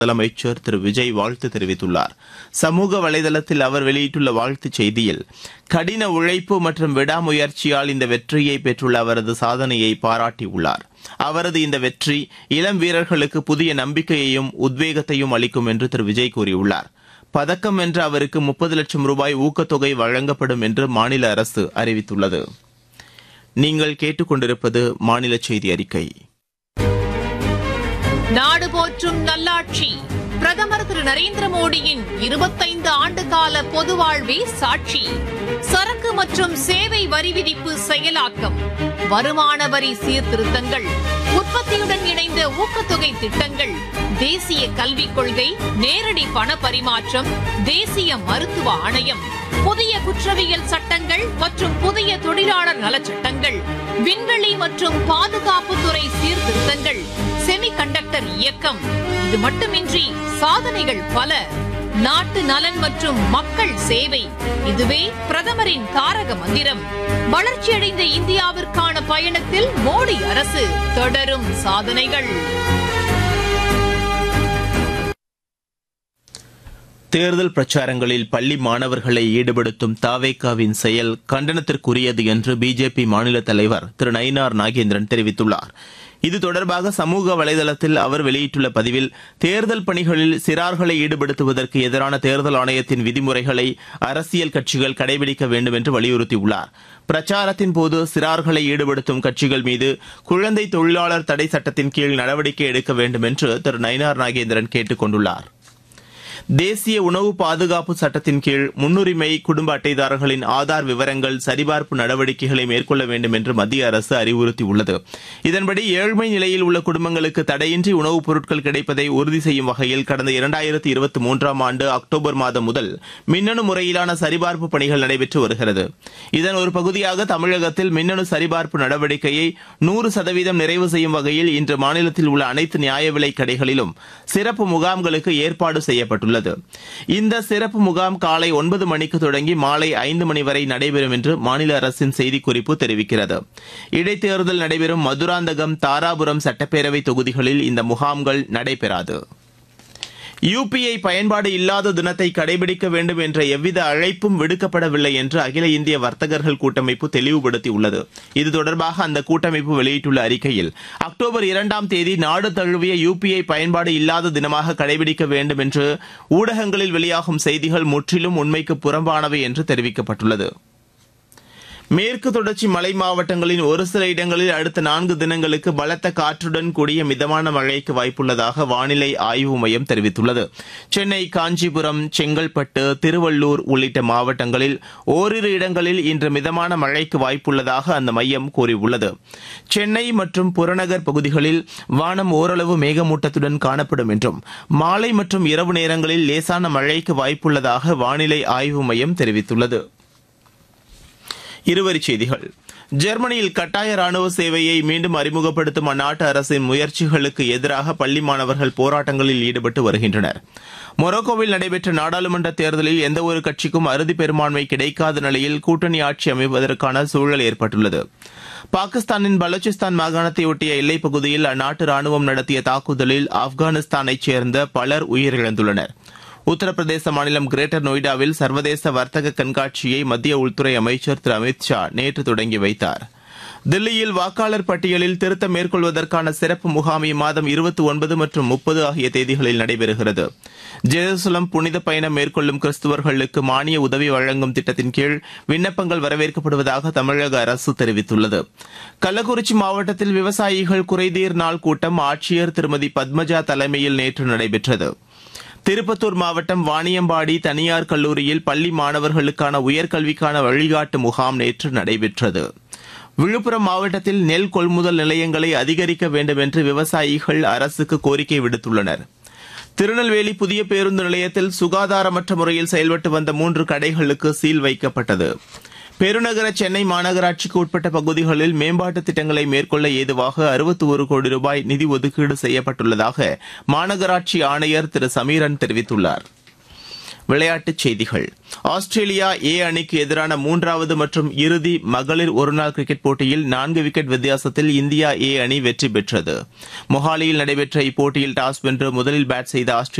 முதலமைச்சர் திரு விஜய் வாழ்த்து தெரிவித்துள்ளார் சமூக வலைதளத்தில் அவர் வெளியிட்டுள்ள வாழ்த்துச் செய்தியில் கடின உழைப்பு மற்றும் விடாமுயற்சியால் இந்த வெற்றியை பெற்றுள்ள அவரது சாதனையை பாராட்டியுள்ளார் அவரது இந்த வெற்றி இளம் வீரர்களுக்கு புதிய நம்பிக்கையையும் உத்வேகத்தையும் அளிக்கும் என்று திரு விஜய் கூறியுள்ளார் பதக்கம் வென்ற அவருக்கு முப்பது லட்சம் ரூபாய் ஊக்கத்தொகை வழங்கப்படும் என்று மாநில அரசு அறிவித்துள்ளது நீங்கள் கேட்டுக்கொண்டிருப்பது மாநில செய்தி அறிக்கை நாடு போற்றும் நல்லாட்சி பிரதமர் திரு நரேந்திர மோடியின் இருபத்தைந்து ஆண்டு கால பொது வாழ்வே சாட்சி சரக்கு மற்றும் சேவை வரி விதிப்பு செயலாக்கம் வருமான வரி சீர்திருத்தங்கள் உற்பத்தியுடன் இணைந்த ஊக்கத்தொகை திட்டங்கள் தேசிய கல்விக் கொள்கை நேரடி பண பரிமாற்றம் தேசிய மருத்துவ ஆணையம் புதிய குற்றவியல் சட்டங்கள் மற்றும் புதிய தொழிலாளர் நலச்சட்டங்கள் விண்வெளி மற்றும் பாதுகாப்புத்துறை சீர்திருத்தங்கள் செமிகண்டக்டர் இயக்கம் இது மட்டுமின்றி சாதனைகள் பல நாட்டு நலன் மற்றும் மக்கள் சேவை இதுவே பிரதமரின் தாரக மந்திரம் வளர்ச்சியடைந்த இந்தியாவிற்கான பயணத்தில் மோடி அரசு தொடரும் சாதனைகள் தேர்தல் பிரச்சாரங்களில் பள்ளி மாணவர்களை ஈடுபடுத்தும் தாவேகாவின் செயல் கண்டனத்திற்குரியது என்று பிஜேபி மாநில தலைவர் திரு நயினார் நாகேந்திரன் தெரிவித்துள்ளார் இது தொடர்பாக சமூக வலைதளத்தில் அவர் வெளியிட்டுள்ள பதிவில் தேர்தல் பணிகளில் சிறார்களை ஈடுபடுத்துவதற்கு எதிரான தேர்தல் ஆணையத்தின் விதிமுறைகளை அரசியல் கட்சிகள் கடைபிடிக்க வேண்டும் என்று வலியுறுத்தியுள்ளார் பிரச்சாரத்தின் போது சிறார்களை ஈடுபடுத்தும் கட்சிகள் மீது குழந்தை தொழிலாளர் தடை சட்டத்தின் கீழ் நடவடிக்கை எடுக்க வேண்டும் என்று திரு நயினார் நாகேந்திரன் கேட்டுக் கொண்டுள்ளார் தேசிய உணவு பாதுகாப்பு சட்டத்தின் கீழ் முன்னுரிமை குடும்ப அட்டைதாரர்களின் ஆதார் விவரங்கள் சரிபார்ப்பு நடவடிக்கைகளை மேற்கொள்ள வேண்டும் என்று மத்திய அரசு அறிவுறுத்தியுள்ளது இதன்படி ஏழ்மை நிலையில் உள்ள குடும்பங்களுக்கு தடையின்றி உணவுப் பொருட்கள் கிடைப்பதை உறுதி செய்யும் வகையில் கடந்த இரண்டாயிரத்தி இருபத்தி மூன்றாம் ஆண்டு அக்டோபர் மாதம் முதல் மின்னணு முறையிலான சரிபார்ப்பு பணிகள் நடைபெற்று வருகிறது இதன் ஒரு பகுதியாக தமிழகத்தில் மின்னணு சரிபார்ப்பு நடவடிக்கையை நூறு சதவீதம் நிறைவு செய்யும் வகையில் இன்று மாநிலத்தில் உள்ள அனைத்து நியாய விலைக் கடைகளிலும் சிறப்பு முகாம்களுக்கு ஏற்பாடு செய்யப்பட்டுள்ளது உள்ளது இந்த சிறப்பு முகாம் காலை ஒன்பது மணிக்கு தொடங்கி மாலை ஐந்து மணி வரை நடைபெறும் என்று மாநில அரசின் செய்திக்குறிப்பு தெரிவிக்கிறது இடைத்தேர்தல் நடைபெறும் மதுராந்தகம் தாராபுரம் சட்டப்பேரவை தொகுதிகளில் இந்த முகாம்கள் நடைபெறாது யுபிஐ பயன்பாடு இல்லாத தினத்தை கடைபிடிக்க வேண்டும் என்ற எவ்வித அழைப்பும் விடுக்கப்படவில்லை என்று அகில இந்திய வர்த்தகர்கள் கூட்டமைப்பு தெளிவுபடுத்தியுள்ளது இது தொடர்பாக அந்த கூட்டமைப்பு வெளியிட்டுள்ள அறிக்கையில் அக்டோபர் இரண்டாம் தேதி நாடு தழுவிய யுபிஐ பயன்பாடு இல்லாத தினமாக கடைபிடிக்க வேண்டும் என்று ஊடகங்களில் வெளியாகும் செய்திகள் முற்றிலும் உண்மைக்கு புறம்பானவை என்று தெரிவிக்கப்பட்டுள்ளது மேற்கு தொடர்ச்சி மலை மாவட்டங்களின் ஒரு சில இடங்களில் அடுத்த நான்கு தினங்களுக்கு பலத்த காற்றுடன் கூடிய மிதமான மழைக்கு வாய்ப்புள்ளதாக வானிலை ஆய்வு மையம் தெரிவித்துள்ளது சென்னை காஞ்சிபுரம் செங்கல்பட்டு திருவள்ளூர் உள்ளிட்ட மாவட்டங்களில் ஓரிரு இடங்களில் இன்று மிதமான மழைக்கு வாய்ப்புள்ளதாக அந்த மையம் கூறியுள்ளது சென்னை மற்றும் புறநகர் பகுதிகளில் வானம் ஓரளவு மேகமூட்டத்துடன் காணப்படும் என்றும் மாலை மற்றும் இரவு நேரங்களில் லேசான மழைக்கு வாய்ப்புள்ளதாக வானிலை ஆய்வு மையம் தெரிவித்துள்ளது இருவரிச் செய்திகள் ஜெர்மனியில் கட்டாய ராணுவ சேவையை மீண்டும் அறிமுகப்படுத்தும் அந்நாட்டு அரசின் முயற்சிகளுக்கு எதிராக பள்ளி மாணவர்கள் போராட்டங்களில் ஈடுபட்டு வருகின்றனர் மொரோக்கோவில் நடைபெற்ற நாடாளுமன்ற தேர்தலில் எந்தவொரு கட்சிக்கும் அறுதி பெரும்பான்மை கிடைக்காத நிலையில் கூட்டணி ஆட்சி அமைவதற்கான சூழல் ஏற்பட்டுள்ளது பாகிஸ்தானின் பலூச்சிஸ்தான் மாகாணத்தை ஒட்டிய எல்லைப் பகுதியில் அந்நாட்டு ராணுவம் நடத்திய தாக்குதலில் ஆப்கானிஸ்தானைச் சேர்ந்த பலர் உயிரிழந்துள்ளனர் உத்தரப்பிரதேச மாநிலம் கிரேட்டர் நொய்டாவில் சர்வதேச வர்த்தக கண்காட்சியை மத்திய உள்துறை அமைச்சர் திரு அமித் ஷா நேற்று தொடங்கி வைத்தார் தில்லியில் வாக்காளர் பட்டியலில் திருத்தம் மேற்கொள்வதற்கான சிறப்பு முகாம் இம்மாதம் இருபத்தி ஒன்பது மற்றும் முப்பது ஆகிய தேதிகளில் நடைபெறுகிறது ஜெருசலம் புனித பயணம் மேற்கொள்ளும் கிறிஸ்துவர்களுக்கு மானிய உதவி வழங்கும் திட்டத்தின் கீழ் விண்ணப்பங்கள் வரவேற்கப்படுவதாக தமிழக அரசு தெரிவித்துள்ளது கள்ளக்குறிச்சி மாவட்டத்தில் விவசாயிகள் குறைதீர் நாள் கூட்டம் ஆட்சியர் திருமதி பத்மஜா தலைமையில் நேற்று நடைபெற்றது திருப்பத்தூர் மாவட்டம் வாணியம்பாடி தனியார் கல்லூரியில் பள்ளி மாணவர்களுக்கான உயர்கல்விக்கான வழிகாட்டு முகாம் நேற்று நடைபெற்றது விழுப்புரம் மாவட்டத்தில் நெல் கொள்முதல் நிலையங்களை அதிகரிக்க வேண்டும் என்று விவசாயிகள் அரசுக்கு கோரிக்கை விடுத்துள்ளனர் திருநெல்வேலி புதிய பேருந்து நிலையத்தில் சுகாதாரமற்ற முறையில் செயல்பட்டு வந்த மூன்று கடைகளுக்கு சீல் வைக்கப்பட்டது பெருநகர சென்னை மாநகராட்சிக்கு உட்பட்ட பகுதிகளில் மேம்பாட்டு திட்டங்களை மேற்கொள்ள ஏதுவாக அறுபத்தி ஒரு கோடி ரூபாய் நிதி ஒதுக்கீடு செய்யப்பட்டுள்ளதாக மாநகராட்சி ஆணையர் திரு சமீரன் தெரிவித்துள்ளார் விளையாட்டுச் செய்திகள் ஆஸ்திரேலியா ஏ அணிக்கு எதிரான மூன்றாவது மற்றும் இறுதி மகளிர் ஒருநாள் கிரிக்கெட் போட்டியில் நான்கு விக்கெட் வித்தியாசத்தில் இந்தியா ஏ அணி வெற்றி பெற்றது மொஹாலியில் நடைபெற்ற இப்போட்டியில் டாஸ் வென்று முதலில் பேட் செய்த ஆஸ்திரேலியா